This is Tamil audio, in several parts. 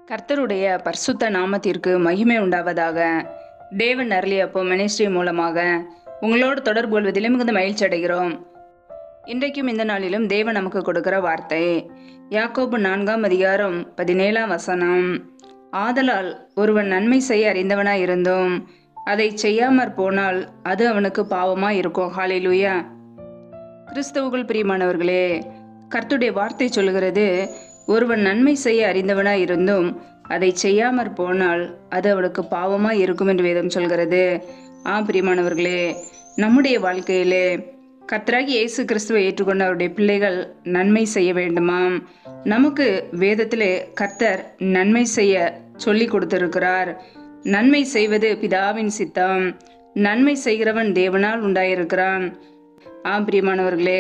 கர்த்தருடைய பரிசுத்த நாமத்திற்கு மகிமை உண்டாவதாக தேவன் அருளியப்போ மினிஸ்ட்ரி மூலமாக உங்களோடு தொடர்பு கொள்வதில் மிகுந்த மகிழ்ச்சி அடைகிறோம் இன்றைக்கும் இந்த நாளிலும் தேவன் நமக்கு கொடுக்கிற வார்த்தை யாக்கோபு நான்காம் அதிகாரம் பதினேழாம் வசனம் ஆதலால் ஒருவன் நன்மை செய்ய அறிந்தவனாய் இருந்தும் அதை செய்யாமற் போனால் அது அவனுக்கு பாவமாய் இருக்கும் ஹாலேலூயா கிறிஸ்தவுக்குள் பிரியமானவர்களே கர்த்துடைய வார்த்தை சொல்கிறது ஒருவன் நன்மை செய்ய அறிந்தவனாய் இருந்தும் அதை செய்யாமற் போனால் அது அவனுக்கு பாவமாய் இருக்கும் என்று வேதம் சொல்கிறது ஆம் பிரியமானவர்களே நம்முடைய வாழ்க்கையிலே கர்த்தராகி இயேசு கிறிஸ்துவை ஏற்றுக்கொண்ட அவருடைய பிள்ளைகள் நன்மை செய்ய வேண்டுமாம் நமக்கு வேதத்திலே கர்த்தர் நன்மை செய்ய சொல்லி கொடுத்திருக்கிறார் நன்மை செய்வது பிதாவின் சித்தம் நன்மை செய்கிறவன் தேவனால் உண்டாயிருக்கிறான் ஆம் பிரியமானவர்களே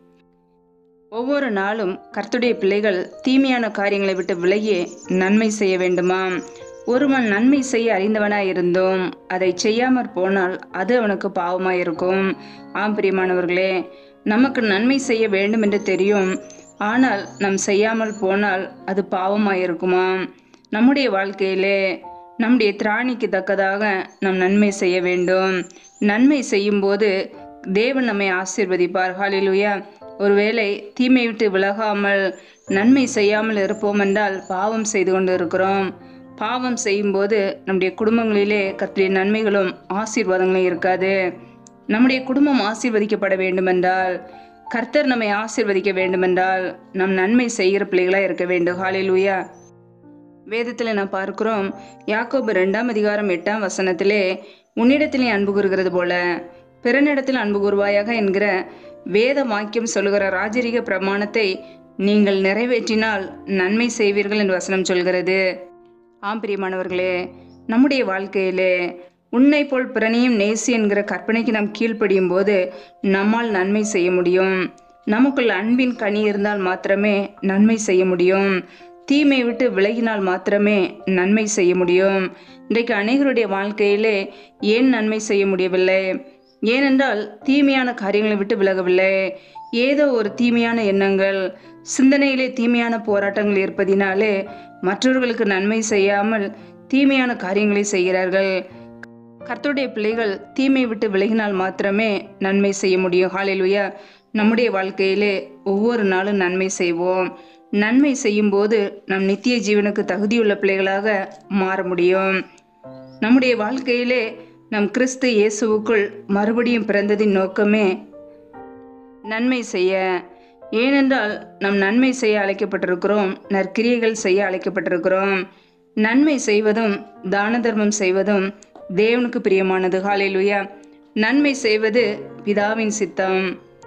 ஒவ்வொரு நாளும் கர்த்துடைய பிள்ளைகள் தீமையான காரியங்களை விட்டு விலகி நன்மை செய்ய வேண்டுமாம் ஒருவன் நன்மை செய்ய அறிந்தவனாய் இருந்தும் அதை செய்யாமற் போனால் அது அவனுக்கு பாவமாய் இருக்கும் ஆம் பிரியமானவர்களே நமக்கு நன்மை செய்ய வேண்டும் என்று தெரியும் ஆனால் நாம் செய்யாமல் போனால் அது பாவமாய் இருக்குமாம் நம்முடைய வாழ்க்கையிலே நம்முடைய திராணிக்கு தக்கதாக நாம் நன்மை செய்ய வேண்டும் நன்மை செய்யும்போது தேவன் நம்மை ஆசீர்வதிப்பார் ஹalleluya ஒருவேளை தீமை விட்டு விலகாமல் நன்மை செய்யாமல் இருப்போம் என்றால் பாவம் செய்து கொண்டு இருக்கிறோம் பாவம் செய்யும்போது நம்முடைய குடும்பங்களிலே கத்திரிய நன்மைகளும் ஆசீர்வாதங்களும் இருக்காது நம்முடைய குடும்பம் ஆசீர்வதிக்கப்பட வேண்டுமென்றால் கர்த்தர் நம்மை ஆசீர்வதிக்க வேண்டுமென்றால் நம் நன்மை செய்கிற பிள்ளைகளாக இருக்க வேண்டும் ஹalleluya வேதத்தில் நான் பார்க்கிறோம் யாக்கோபு ரெண்டாம் அதிகாரம் எட்டாம் வசனத்திலே உன்னிடத்திலே அன்பு கூறுகிறது போல பிறனிடத்தில் அன்பு கூறுவாயாக என்கிற வேத வாக்கியம் சொல்லுகிற ராஜரீக பிரமாணத்தை நீங்கள் நிறைவேற்றினால் நன்மை செய்வீர்கள் என்று வசனம் சொல்கிறது ஆம் பிரியமானவர்களே நம்முடைய வாழ்க்கையிலே உன்னை போல் பிறனையும் நேசி என்கிற கற்பனைக்கு நாம் கீழ்ப்படியும் போது நம்மால் நன்மை செய்ய முடியும் நமக்குள் அன்பின் கனி இருந்தால் மாத்திரமே நன்மை செய்ய முடியும் தீமை விட்டு விலகினால் மாத்திரமே நன்மை செய்ய முடியும் இன்றைக்கு அநேகருடைய வாழ்க்கையிலே ஏன் நன்மை செய்ய முடியவில்லை ஏனென்றால் தீமையான காரியங்களை விட்டு விலகவில்லை ஏதோ ஒரு தீமையான எண்ணங்கள் சிந்தனையிலே தீமையான போராட்டங்கள் இருப்பதினாலே மற்றவர்களுக்கு நன்மை செய்யாமல் தீமையான காரியங்களை செய்கிறார்கள் கர்த்தருடைய பிள்ளைகள் தீமை விட்டு விலகினால் மாத்திரமே நன்மை செய்ய முடியும் ஹாலேலுயா நம்முடைய வாழ்க்கையிலே ஒவ்வொரு நாளும் நன்மை செய்வோம் நன்மை செய்யும்போது நம் நித்திய ஜீவனுக்கு தகுதியுள்ள பிள்ளைகளாக மாற முடியும் நம்முடைய வாழ்க்கையிலே நம் கிறிஸ்து இயேசுவுக்குள் மறுபடியும் பிறந்ததின் நோக்கமே நன்மை செய்ய ஏனென்றால் நம் நன்மை செய்ய அழைக்கப்பட்டிருக்கிறோம் நற்கிரியைகள் செய்ய அழைக்கப்பட்டிருக்கிறோம் நன்மை செய்வதும் தான தர்மம் செய்வதும் தேவனுக்கு பிரியமானது ஹாலேலுயா நன்மை செய்வது பிதாவின் சித்தம்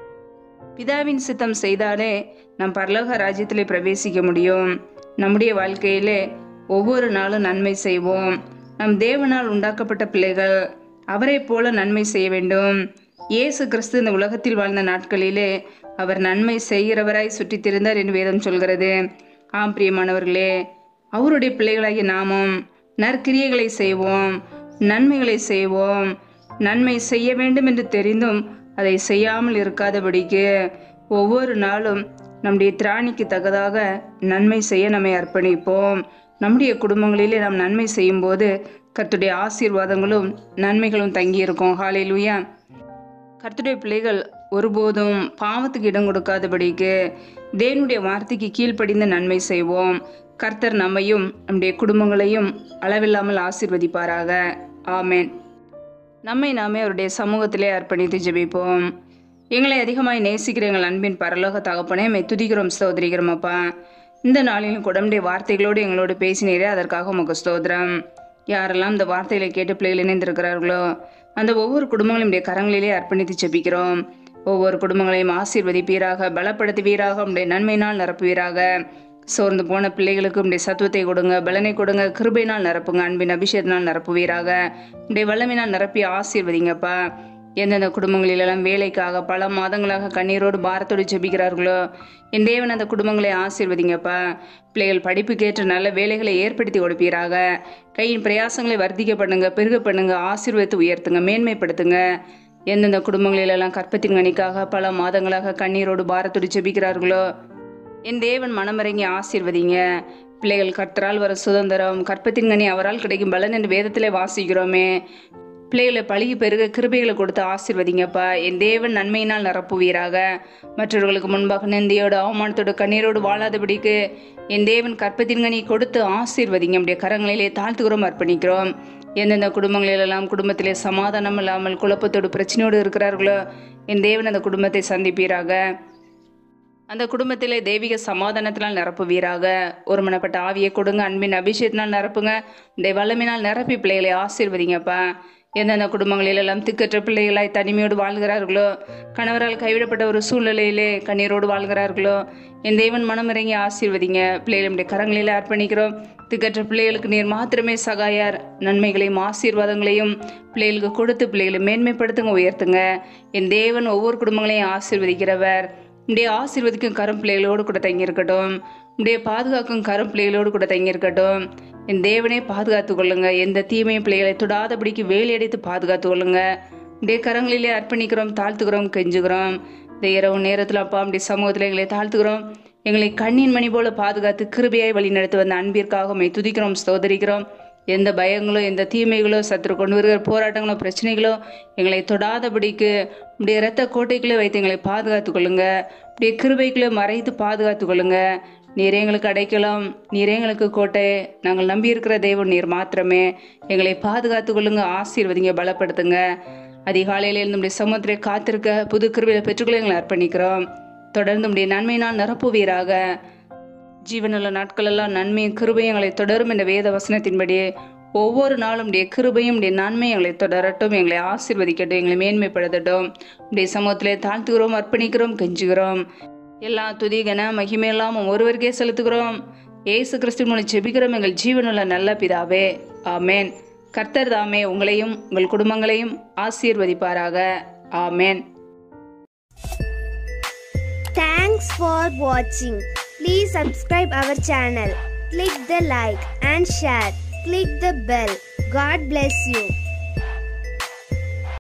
பிதாவின் சித்தம் செய்தாலே நம் பரலோக ராஜ்யத்திலே பிரவேசிக்க முடியும் நம்முடைய வாழ்க்கையிலே ஒவ்வொரு நாளும் நன்மை செய்வோம் நம் தேவனால் உண்டாக்கப்பட்ட பிள்ளைகள் அவரை போல நன்மை செய்ய வேண்டும் இயேசு கிறிஸ்து இந்த உலகத்தில் வாழ்ந்த நாட்களிலே அவர் நன்மை செய்கிறவராய் சுற்றித் திரிந்தார் என்று வேதம் சொல்கிறது ஆம் பிரியமானவர்களே அவருடைய பிள்ளைகளாகிய நாமும் நற்கிரியைகளை செய்வோம் நன்மைகளை செய்வோம் நன்மை செய்ய வேண்டும் என்று தெரிந்தும் அதை செய்யாமல் இருக்காதபடிக்கு ஒவ்வொரு நாளும் நம்முடைய திராணிக்கு தக்கதாக நன்மை செய்ய நம்மை அர்ப்பணிப்போம் நம்முடைய குடும்பங்களிலே நாம் நன்மை செய்யும்போது கர்த்துடைய ஆசீர்வாதங்களும் நன்மைகளும் தங்கியிருக்கும் ஹாலேலுயா கர்த்துடைய பிள்ளைகள் ஒருபோதும் பாவத்துக்கு இடம் கொடுக்காதபடிக்கு தேவனுடைய வார்த்தைக்கு கீழ்ப்படிந்து நன்மை செய்வோம் கர்த்தர் நம்மையும் நம்முடைய குடும்பங்களையும் அளவில்லாமல் ஆசீர்வதிப்பாராக ஆமேன் நம்மை நாமே அவருடைய சமூகத்திலே அர்ப்பணித்து ஜெபிப்போம் எங்களை அதிகமாய் நேசிக்கிற எங்கள் அன்பின் பரலோக தகப்பனே மெய் துதிக்கிறோம் ஸ்தோத்திரிக்கிறோம் அப்பா இந்த நாளிலும் குடம்புடைய வார்த்தைகளோடு எங்களோடு பேசினீரே அதற்காக உமக்கு ஸ்தோத்திரம் யாரெல்லாம் இந்த வார்த்தைகளை கேட்டு பிள்ளைகள் இணைந்திருக்கிறார்களோ அந்த ஒவ்வொரு குடும்பங்களையும் உடைய கரங்களிலே அர்ப்பணித்து ஜெபிக்கிறோம் ஒவ்வொரு குடும்பங்களையும் ஆசீர்வதிப்பீராக பலப்படுத்துவீராக உடைய நன்மையினால் நிரப்புவீராக சோர்ந்து போன பிள்ளைகளுக்கு உடைய சத்துவத்தை கொடுங்க பலனை கொடுங்க கிருபையினால் நிரப்புங்க அன்பின் அபிஷேகத்தினால் நிரப்புவீராக உடைய வல்லமையினால் நிரப்பி ஆசீர்வதிங்கப்பா எந்தெந்த குடும்பங்களிலெல்லாம் வேலைக்காக பல மாதங்களாக கண்ணீரோடு பாரத்தோடு ஜெபிக்கிறார்களோ என் தேவன் அந்த குடும்பங்களை ஆசீர்வதிங்கப்பா பிள்ளைகள் படிப்புக்கேற்ற நல்ல வேலைகளை ஏற்படுத்தி கொடுப்பீராக கையின் பிரயாசங்களை வர்த்திக்க பண்ணுங்க பெருக பண்ணுங்க ஆசீர்வதித்து உயர்த்துங்க மேன்மைப்படுத்துங்க எந்தெந்த குடும்பங்களிலெல்லாம் கற்பத்தின் கணிக்காக பல மாதங்களாக கண்ணீரோடு பாரத்தோடு ஜெபிக்கிறார்களோ என் தேவன் மனமிறங்கி ஆசீர்வதிங்க பிள்ளைகள் கர்த்தரால் வர சுதந்திரம் கற்பத்தின் கனி அவரால் கிடைக்கும் பலன் என்று வேதத்திலே வாசிக்கிறோமே பிள்ளைகளை பழகி பெருக கிருபைகளை கொடுத்து ஆசிர்வதிங்கப்பா என் தேவன் நன்மையினால் நிரப்புவீராக மற்றவர்களுக்கு முன்பாக நந்தியோடு அவமானத்தோடு கண்ணீரோடு வாழாதபடிக்கு என் தேவன் கற்பத்தின் கனி கொடுத்து ஆசீர்வதிங்க நம்முடைய கரங்களிலே தாழ்த்துகிறோம் அர்ப்பணிக்கிறோம் எந்தெந்த குடும்பங்களிலெல்லாம் குடும்பத்திலே சமாதானம் இல்லாமல் குழப்பத்தோடு பிரச்சனையோடு இருக்கிறார்களோ என் தேவன் அந்த குடும்பத்தை சந்திப்பீராக அந்த குடும்பத்திலே தெய்வீக சமாதானத்தினால் நிரப்புவீராக ஒருமனப்பட்ட ஆவியை கொடுங்க அன்பின் அபிஷேகத்தினால் நிரப்புங்க இந்த வல்லமினால் நிரப்பி பிள்ளைகளை ஆசீர்வதிங்கப்பா எந்தெந்த குடும்பங்களிலெல்லாம் திக்கற்ற பிள்ளைகளாய் தனிமையோடு வாழ்கிறார்களோ கணவரால் கைவிடப்பட்ட ஒரு சூழ்நிலையிலே கண்ணீரோடு வாழ்கிறார்களோ என் தேவன் மனம் இறங்கி ஆசீர்வதிங்க பிள்ளைகளுடைய கரங்களில் அர்ப்பணிக்கிறோம் திக்கற்ற பிள்ளைகளுக்கு நீர் மாத்திரமே சகாயார் நன்மைகளையும் ஆசீர்வாதங்களையும் பிள்ளைகளுக்கு கொடுத்து பிள்ளைகளை மேன்மைப்படுத்துங்க உயர்த்துங்க என் தேவன் ஒவ்வொரு குடும்பங்களையும் ஆசீர்வதிக்கிறவர் உடைய ஆசீர்வதிக்கும் கரும் பிள்ளைகளோடு கூட தங்கியிருக்கட்டும் உடைய பாதுகாக்கும் கரும் பிள்ளைகளோடு கூட தங்கியிருக்கட்டும் என் தேவனே பாதுகாத்து கொள்ளுங்க எந்த தீமையும் பிள்ளைகளை தொடாதபடிக்கு வேலையடைத்து பாதுகாத்து கொள்ளுங்க உடைய கரங்களிலே அர்ப்பணிக்கிறோம் தாழ்த்துக்கிறோம் கெஞ்சுகிறோம் இந்த இரவு நேரத்தில் அப்பா அப்படி சமூகத்தில் எங்களை தாழ்த்துக்கிறோம் எங்களை கண்ணின் மணி போல பாதுகாத்து கிருபையாய் வழி நடத்தி வந்த அன்பிற்காக உம்மை துதிக்கிறோம் ஸ்தோதரிக்கிறோம் எந்த பயங்களோ எந்த தீமைகளோ சத்துரு கொண்டு வருகிற போராட்டங்களோ பிரச்சனைகளோ எங்களை தொடாதபடிக்கு உடைய இரத்த கோட்டைக்குள்ளே வைத்து எங்களை பாதுகாத்து கொள்ளுங்க உடைய கிருபைக்குள்ளே மறைத்து பாதுகாத்து கொள்ளுங்க நீரே எங்களுக்கு அடைக்கலாம் நீரே எங்களுக்கு கோட்டை நாங்கள் நம்பியிருக்கிற தெய்வம் நீர் மாத்திரமே எங்களை பாதுகாத்து கொள்ளுங்க ஆசீர்வதிங்க பலப்படுத்துங்க அதிகாலையில் இருந்து நம்முடைய சமுத்திரை காத்திருக்க புது கிருபையை பெற்றுக்கொள்ள எங்களை அர்ப்பணிக்கிறோம் தொடர்ந்து நம்முடைய நன்மையினால் நிரப்புவீராக ஜீவனுள்ள நாட்களெல்லாம் நன்மையும் கிருபையும் எங்களை தொடரும் என்ற வேத வசனத்தின்படி ஒவ்வொரு நாளும் உடைய கிருபையும் உடைய நன்மை எங்களை தொடரட்டும் எங்களை ஆசீர்வதிக்கட்டும் எங்களை மேன்மைப்படுத்தட்டும் உடைய சமூகத்திலே தாழ்த்துகிறோம் அர்ப்பணிக்கிறோம் கெஞ்சுகிறோம் எல்லா துதிகன மகிமையெல்லாம் ஒருவருக்கே செலுத்துகிறோம் ஏசு கிறிஸ்து மூலம் ஜெபிக்கிறோம் எங்கள் ஜீவனுள்ள நல்ல பிதாவே ஆமேன் கர்த்தர் தாமே உங்களையும் உங்கள் குடும்பங்களையும் ஆசீர்வதிப்பாராக ஆமேன் Thanks for watching. Please subscribe our channel. Click the like and share. Click the bell. God bless you.